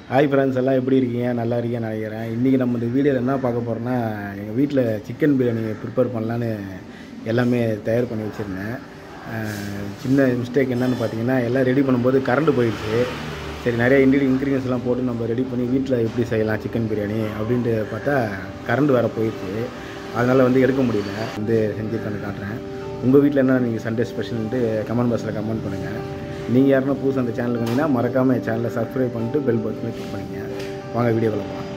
hi friends எல்லாம் எப்படி இருக்கீங்க நல்லா இருக்கீங்க நினைக்கிறேன் இன்றைக்கி நம்ம இந்த வீடியோவில் என்ன பார்க்க போகிறோன்னா எங்கள் வீட்டில் சிக்கன் பிரியாணி ப்ரிப்பேர் பண்ணலான்னு எல்லாமே தயார் பண்ணி வச்சுருந்தேன் அஹ் சின்ன மிஸ்டேக் என்னன்னு பார்த்தீங்கன்னா எல்லாம் ரெடி பண்ணும்போது கரண்ட் போயிடுச்சு சரி நிறைய இன்டி இன்க்ரீடியன்ஸ்லாம் போட்டு நம்ம ரெடி பண்ணி வீட்டில் எப்படி செய்யலாம் சிக்கன் பிரியாணி அப்படின்ட்டு பார்த்தா கரண்ட் வேறு போயிடுச்சு அதனால் வந்து எடுக்க முடியல வந்து செஞ்சு பண்ணி காட்டுறேன் உங்கள் வீட்டில் என்ன நீங்கள் சண்டே ஸ்பெஷல்ன்ட்டு கமெண்ட் பாக்ஸில் கமெண்ட் பண்ணுங்கள் நீங்கள் யாருன்னா புதுசு அந்த சேனலுக்கு வந்தீங்கன்னா மறக்காமல் என் சேனலை சப்ஸ்கிரைப் பண்ணிட்டு பெல் பட்டனை கிளிக் பண்ணுங்க வாங்க வீடியோ போகலாம்